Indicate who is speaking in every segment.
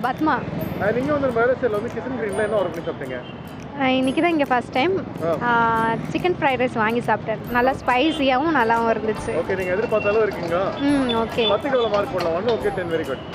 Speaker 1: பத்மா
Speaker 2: நீங்கள் வந்து வேலைச்சேரியில் வந்து கிச்சன் கிரீனில் என்ன ஆர்டர் பண்ணி சாப்பிட்டீங்க
Speaker 1: இன்னைக்கு தான் இங்கே first time chicken fried rice வாங்கி சாப்பிட்டேன் நல்லா ஸ்பைசியாகவும் நல்லாவும் இருந்துச்சு
Speaker 2: ஓகே நீங்கள் எதிர்பார்த்த அளவு இருக்கீங்க
Speaker 1: ம் ஓகே
Speaker 2: பத்துக்கு எவ்வளோ மார்க் போடலாம் one okay ten very good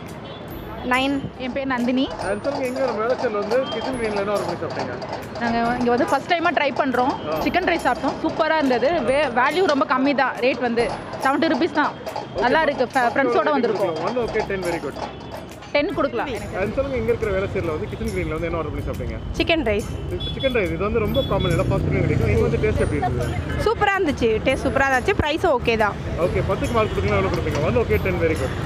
Speaker 1: nine
Speaker 3: என் பேர் நந்தினி
Speaker 2: அண்ட் சொல்லுங்க எங்கே நம்ம வேலைச்சேரியில் வந்து கிச்சன் கிரீனில் என்ன ஆர்டர் பண்ணி சாப்பிட்டீங்க
Speaker 3: நாங்கள் இங்கே வந்து ஃபஸ்ட் டைமாக ட்ரை பண்ணுறோம் சிக்கன் ரைஸ் சாப்பிட்டோம் சூப்பராக இருந்தது வே வேல்யூ ரொம்ப கம்மி தான் ரேட் வந்து செவன்ட்டி ருபீஸ் தான் நல்லா இருக்குது ஃப்ரெண்ட்ஸோட வந்திருக்கோம்
Speaker 2: one okay ten very good
Speaker 3: ten கொடுக்கலாம்
Speaker 2: அண்ட் சொல்லுங்க இங்கே இருக்கிற வேலைச்சேரியில் வந்து கிச்சன் கிரீனில் வந்து என்ன ஆர்டர் பண்ணி சாப்பிட்டீங்க
Speaker 4: சிக்கன் ரைஸ்
Speaker 2: சிக்கன் ரைஸ் இது வந்து ரொம்ப காமன் எல்லாம் ஃபாஸ்ட் ஃபுட்லையும் கிடைக்கும் இது வந்து டேஸ்ட் எப்படி இருக்குது
Speaker 4: சூப்பராக இருந்துச்சு டேஸ்ட் சூப்பராக இருந்துச்சு ப்ரைஸும் ஓகே தான்
Speaker 2: ஓகே பத்துக்கு மார்க் கொடுத்தீங்கன்னா எவ்வளோ கொடுப்பீங்க one okay ten very good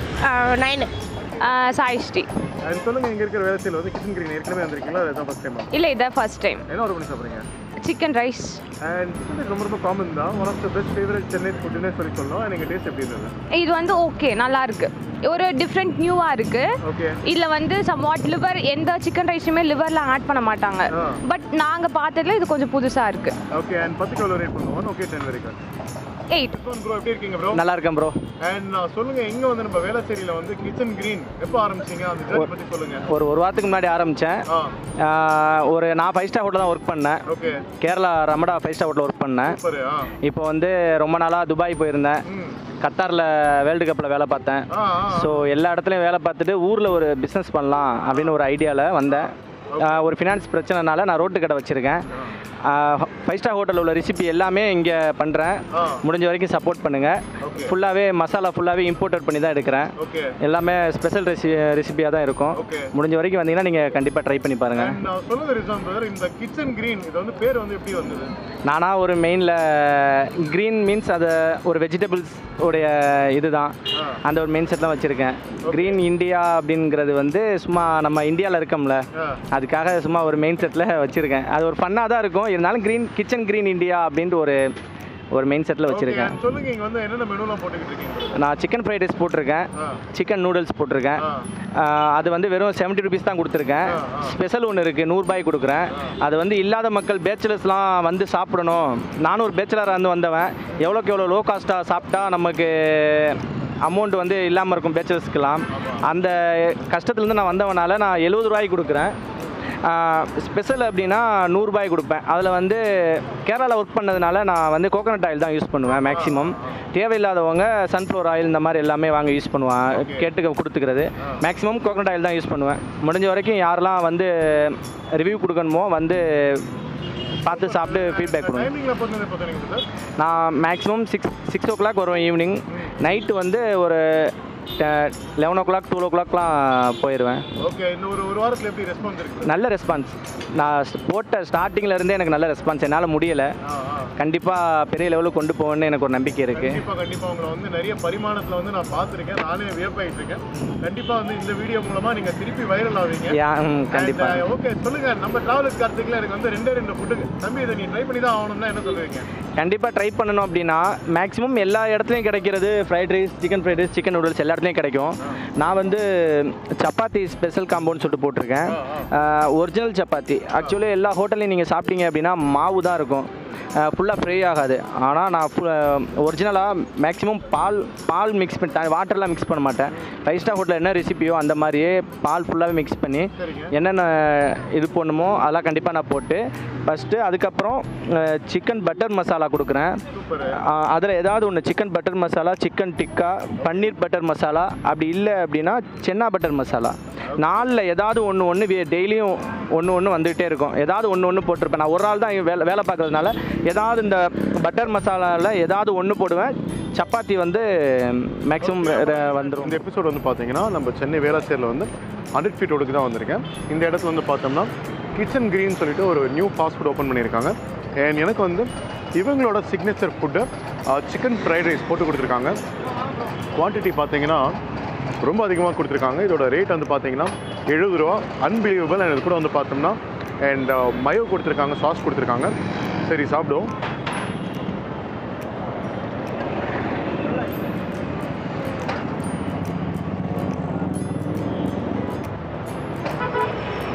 Speaker 4: nine
Speaker 5: Saishree
Speaker 2: and சொல்லுங்க இங்கே இருக்கிற வேலைச்சேரியில் வந்து கிச்சன் கிரீன் ஏற்கனவே வந்திருக்கீங்களா அதுதான் ஃபஸ்ட் டைம்
Speaker 5: இல்லை இதான் ஃபர்ஸ்ட் டைம்
Speaker 2: என்ன ஆர்டர் பண்ணி சாப்பிட்றீங்க
Speaker 5: chicken rice
Speaker 2: and chicken rice ரொம்ப ரொம்ப காமன் தான் one of the best favourite Chennai ஃபுட்னே சொல்லி சொல்லணும் எனக்கு டேஸ்ட் எப்படி இருந்தது
Speaker 5: இது வந்து ஓகே நல்லா இருக்கு ஒரு டிஃப்ரெண்ட் நியூவாக இருக்கு
Speaker 2: ஓகே
Speaker 5: இதில் வந்து சம்வாட் லிவர் எந்த சிக்கன் ரைஸுமே லிவர்லாம் ஆட் பண்ண மாட்டாங்க
Speaker 2: ஆ.
Speaker 5: பட் நாங்கள் பார்த்ததுல இது கொஞ்சம் புதுசாக இருக்கு
Speaker 2: ஓகே அண்ட் பத்துக்கு எவ்வளோ ரேட் பண்ணுவோம் okay ten very good
Speaker 5: eight
Speaker 2: bro எப்படி இருக்கீங்க ப்ரோ
Speaker 6: நல்லா இருக்கேன் ப்ரோ
Speaker 2: அண்ட் நான் சொல்லுங்க எங்க வந்து நம்ம வேளச்சேரியில வந்து கிச்சன் கிரீன் எப்போ ஆரம்பிச்சீங்க அந்த ஜர்னி பத்தி சொல்லுங்க
Speaker 6: ஒரு ஒரு வாரத்துக்கு முன்னாடி ஆரம்பித்தேன்
Speaker 2: ஆ
Speaker 6: ஒரு நான் ஃபைவ் ஸ்டார் ஹோட்டல் தான் ஒர்க் பண்ணேன்
Speaker 2: okay
Speaker 6: Kerala Ramada five star hotel work பண்ணேன்
Speaker 2: சூப்பர் ஆ
Speaker 6: இப்போ வந்து ரொம்ப நாளாக துபாய் போயிருந்தேன்
Speaker 2: ம்
Speaker 6: கத்தாரில் வேர்ல்டு கப்பில் வேலை பார்த்தேன்
Speaker 2: ஆ ஆ
Speaker 6: ஸோ எல்லா இடத்துலையும் வேலை பார்த்துட்டு ஊரில் ஒரு பிஸ்னஸ் பண்ணலாம் அப்படின்னு ஒரு ஐடியாவில் வந்தேன் ஆஹ் ஒரு ஃபினான்ஸ் பிரச்சனைனால நான் ரோட்டு கடை வச்சுருக்கேன் ஃபைவ் ஸ்டார் ஹோட்டலில் உள்ள ரெசிபி எல்லாமே இங்கே பண்ணுறேன்
Speaker 2: ஆ
Speaker 6: முடிஞ்ச வரைக்கும் சப்போர்ட் பண்ணுங்கள்
Speaker 2: ஓகே
Speaker 6: ஃபுல்லாகவே மசாலா ஃபுல்லாகவே இம்போர்ட்டட் பண்ணி தான் எடுக்கிறேன்
Speaker 2: ஓகே
Speaker 6: எல்லாமே ஸ்பெஷல் ரெசி ரெசிபியாக தான் இருக்கும்
Speaker 2: ஓகே
Speaker 6: முடிஞ்ச வரைக்கும் வந்தீங்கன்னா நீங்கள் கண்டிப்பாக ட்ரை பண்ணி பாருங்கள்
Speaker 2: அண்ட் நான் சொல்லுங்க ரிசான் பிரதர் இந்த கிச்சன் கிரீன் இது வந்து பேர் வந்து எப்படி வந்தது
Speaker 6: நானாக ஒரு மெயினில் க்ரீன் மீன்ஸ் அது ஒரு வெஜிடபிள்ஸ் உடைய இதுதான்
Speaker 2: ஆ
Speaker 6: அந்த ஒரு மெயின் செட்லாம் வச்சுருக்கேன் க்ரீன் இந்தியா அப்படிங்கிறது வந்து சும்மா நம்ம இந்தியாவில் இருக்கோம்ல
Speaker 2: ஆ
Speaker 6: அதுக்காக சும்மா ஒரு மெயின் செட்டில் வச்சுருக்கேன் அது ஒரு ஃபன்னாக தான் இருக்கும் இருந்தாலும் க்ரீன் கிச்சன் க்ரீன் இந்தியா அப்படின்ட்டு ஒரு ஒரு மெயின் செட்டில்
Speaker 2: ஓகே
Speaker 6: வச்சுருக்கேன்
Speaker 2: and சொல்லுங்க இங்க வந்து என்னென்ன மெனுலாம் போட்டுக்கிட்டு இருக்கீங்க brother?
Speaker 6: நான் சிக்கன் ஃப்ரைட் ரைஸ் போட்டிருக்கேன்
Speaker 2: ஆ
Speaker 6: சிக்கன் நூடுல்ஸ் போட்டிருக்கேன்
Speaker 2: ஆ
Speaker 6: ஆஹ் அது வந்து வெறும் செவன்ட்டி ருபீஸ் தான் கொடுத்துருக்கேன்
Speaker 2: ஆ, ஆ.
Speaker 6: ஸ்பெஷல் ஒன்று இருக்குது நூறுபாய் கொடுக்குறேன் அது வந்து இல்லாத மக்கள் பேச்சுலர்ஸ்லாம் வந்து சாப்பிடணும் நானும் ஒரு பேச்சுலராக இருந்து வந்தவன் எவ்வளோக்கு எவ்வளோ லோ காஸ்ட்டாக சாப்பிட்டா நமக்கு அமௌண்ட் வந்து இல்லாமல் இருக்கும் பேச்சுலர்ஸ்க்கெல்லாம் அந்த கஷ்டத்துலேருந்து நான் வந்தவனால நான் எழுபது ரூபாய்க்கு கொடுக்குறேன் ஸ்பெஷல் அப்படின்னா நூறுரூபாய் கொடுப்பேன் அதில் வந்து கேரளாவில் ஒர்க் பண்ணதுனால நான் வந்து கோகனட் ஆயில் தான் யூஸ் பண்ணுவேன் மேக்ஸிமம் தேவையில்லாதவங்க சன்ஃப்ளவர் ஆயில் இந்த மாதிரி எல்லாமே வாங்க யூஸ் பண்ணுவேன் கேட்டு கொடுத்துக்கிறது மேக்ஸிமம் கோகனட் ஆயில் தான் யூஸ் பண்ணுவேன் முடிஞ்ச வரைக்கும் யாரெல்லாம் வந்து ரிவ்யூ கொடுக்கணுமோ வந்து பார்த்து சாப்பிட்டு ஃபீட்பேக் கொடுங்க
Speaker 2: டைமிங்ல போட்டு எப்போ சொன்னீங்க சார்
Speaker 6: நான் maximum six six o'clock வருவேன் ஈவினிங் நைட்டு வந்து ஒரு லெவன் ஓ கிளாக் டூ ஓ கிளாக்லாம் போயிடுவேன்
Speaker 2: ஓகே இன்னும் ஒரு ஒரு வாரத்துல எப்படி ரெஸ்பான்ஸ் இருக்கு
Speaker 6: நல்ல ரெஸ்பான்ஸ் நான் st- போட்ட ஸ்டார்டிங்கில் இருந்தே எனக்கு நல்ல ரெஸ்பான்ஸ் என்னால் முடியலை
Speaker 2: ஆ ஆ
Speaker 6: கண்டிப்பாக பெரிய லெவலுக்கு கொண்டு போவேன்னு எனக்கு ஒரு நம்பிக்கை இருக்குது
Speaker 2: கண்டிப்பா கண்டிப்பா உங்களை வந்து நிறைய பரிமாணத்துல வந்து நான் பார்த்துருக்கேன் நானே வியப்பாயிட்டு இருக்கேன் கண்டிப்பா வந்து இந்த வீடியோ மூலமா நீங்க திருப்பி வைரல் ஆவீங்க
Speaker 6: யா கண்டிப்பாக
Speaker 2: ஓகே சொல்லுங்க நம்ம டிராவலர்ஸ் கார்த்திக்ல எனக்கு வந்து ரெண்டே ரெண்டு ஃபுட்டு தம்பி இதை நீ ட்ரை பண்ணி தான் ஆகணும்னா என்ன சொல்லுவீங்க
Speaker 6: கண்டிப்பாக ட்ரை பண்ணணும் அப்படின்னா மேக்ஸிமம் எல்லா இடத்துலையும் கிடைக்கிறது fried rice chicken fried rice chicken noodles எல்லா இடத்துலையும் கிடைக்கும் நான் வந்து சப்பாத்தி ஸ்பெஷல் காம்பவுண்ட் சொல்லிட்டு போட்டிருக்கேன் ஒரிஜினல் சப்பாத்தி ஆக்சுவலி எல்லா ஹோட்டல்லையும் நீங்கள் சாப்பிட்டீங்க அப்படின்னா மாவு தான் இருக்கும் ஃபுல்லாக ஃப்ரை ஆகாது ஆனால் நான் ஒரிஜினலாக மேக்ஸிமம் பால் பால் மிக்ஸ் பண்ணி வாட்டர்லாம் மிக்ஸ் பண்ண மாட்டேன் ஃபைவ் ஸ்டார் ஹோட்டலில் என்ன ரெசிபியோ அந்த மாதிரியே பால் ஃபுல்லாகவே மிக்ஸ் பண்ணி
Speaker 2: சரிங்க
Speaker 6: என்னென்ன இது பண்ணுமோ அதெல்லாம் கண்டிப்பாக நான் போட்டு ஃபஸ்ட்டு அதுக்கப்புறம் சிக்கன் பட்டர் மசாலா கொடுக்குறேன்
Speaker 2: சூப்பர்
Speaker 6: அதில் ஏதாவது ஒன்று chicken butter masala chicken tikka paneer butter masala அப்படி இல்லை அப்படின்னா சென்னா பட்டர் மசாலா நாளில் ஏதாவது ஒன்று ஒன்று டெய்லியும் ஒன்று ஒன்று வந்துகிட்டே இருக்கும் ஏதாவது ஒன்று ஒன்று போட்டிருப்பேன் நான் ஒரு நாள் தான் இங்க வேலை வேலை பார்க்கறதுனால ஏதாவது இந்த பட்டர் மசாலாவில் ஏதாவது ஒன்று போடுவேன் சப்பாத்தி வந்து மேக்ஸிமம் வந்துடும்
Speaker 2: இந்த எபிசோட் வந்து பார்த்தீங்கன்னா நம்ம சென்னை வேளாச்சேரியில் வந்து ஹண்ட்ரட் ஃபீட் ரோடுக்கு தான் வந்திருக்கேன் இந்த இடத்துல வந்து பார்த்தோம்னா கிச்சன் கிரீன் சொல்லிட்டு ஒரு நியூ ஃபாஸ்ட் ஃபுட் ஓப்பன் பண்ணியிருக்காங்க அண்ட் எனக்கு வந்து இவங்களோட signature food chicken fried rice போட்டு கொடுத்துருக்காங்க குவான்டிட்டி பார்த்தீங்கன்னா ரொம்ப அதிகமாக கொடுத்துருக்காங்க இதோட ரேட் வந்து பார்த்தீங்கன்னா எழுபது ரூபா அன்பிலீவபிள் அண்ட் இது கூட வந்து பார்த்தோம்னா அண்ட் மயோ கொடுத்துருக்காங்க சாஸ் கொடுத்துருக்காங்க சரி சாப்பிடுவோம்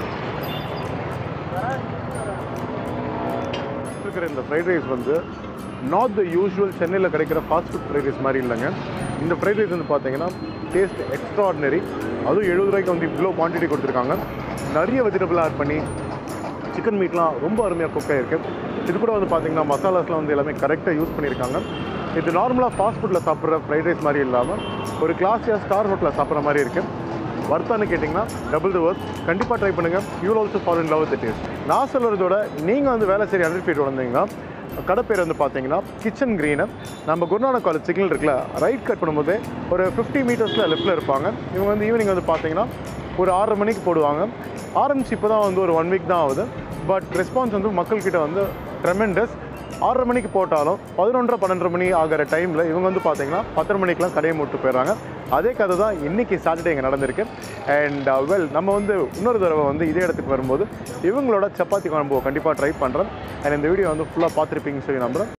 Speaker 2: இருக்கிற இந்த ஃப்ரைட் ரைஸ் வந்து நாட் த யூஷுவல் சென்னையில் கிடைக்கிற ஃபாஸ்ட் ஃபுட் ஃப்ரைட் ரைஸ் மாதிரி இல்லைங்க இந்த ஃப்ரைட் ரைஸ் வந்து பார்த்தீங்கன்னா டேஸ்ட் எக்ஸ்ட்ராடினரி அதுவும் எழுபது ரூபாய்க்கு வந்து இவ்வளோ குவான்டிட்டி கொடுத்துருக்காங்க நிறைய வெஜிடபிள் ஆட் பண்ணி சிக்கன் மீட்லாம் ரொம்ப அருமையாக குக் ஆகிருக்கு இது கூட வந்து பார்த்தீங்கன்னா மசாலாஸ்லாம் வந்து எல்லாமே கரெக்டாக யூஸ் பண்ணியிருக்காங்க இது நார்மலாக ஃபாஸ்ட் ஃபுட்டில் சாப்பிட்ற ஃப்ரைட் ரைஸ் மாதிரி இல்லாமல் ஒரு கிளாஸியாக ஸ்டார் ஹோட்டலில் சாப்பிட்ற மாதிரி இருக்குது வர்த்தான்னு கேட்டிங்கன்னா டபுள் த ஒர்க் கண்டிப்பாக ட்ரை பண்ணுங்கள் you also follow in love the taste நான் சொல்கிறதோட நீங்கள் வந்து வேலை சரி ஹண்ட்ரட் ஃபீட் வந்தீங்கன்னா கடை பேர் வந்து பார்த்தீங்கன்னா கிச்சன் க்ரீனு நம்ம குருநானக் காலேஜ் சிக்னல் இருக்குல்ல ரைட் கட் பண்ணும்போதே ஒரு ஃபிஃப்டி மீட்டர்ஸில் லெஃப்ட்டில் இருப்பாங்க இவங்க வந்து ஈவினிங் வந்து பார்த்தீங்கன்னா ஒரு ஆறரை மணிக்கு போடுவாங்க ஆரம்பிச்சு இப்போ தான் வந்து ஒரு ஒன் வீக் தான் ஆகுது பட் ரெஸ்பான்ஸ் வந்து மக்கள்கிட்ட வந்து ட்ரெமெண்டஸ் ஆறரை மணிக்கு போட்டாலும் பதினொன்றரை பன்னெண்டரை மணி ஆகிற டைமில் இவங்க வந்து பார்த்தீங்கன்னா பத்தரை மணிக்கெலாம் கடையை மூட்டு போயிடுறாங்க அதே கதை தான் இன்றைக்கி சாட்டர்டே இங்கே நடந்திருக்கு அண்ட் வெல் நம்ம வந்து இன்னொரு தடவை வந்து இதே இடத்துக்கு வரும்போது இவங்களோட சப்பாத்தி குழம்பு கண்டிப்பாக ட்ரை பண்ணுறேன் அண்ட் இந்த வீடியோ வந்து ஃபுல்லாக பார்த்துருப்பீங்கன்னு சொல்லி நம்புகிறேன்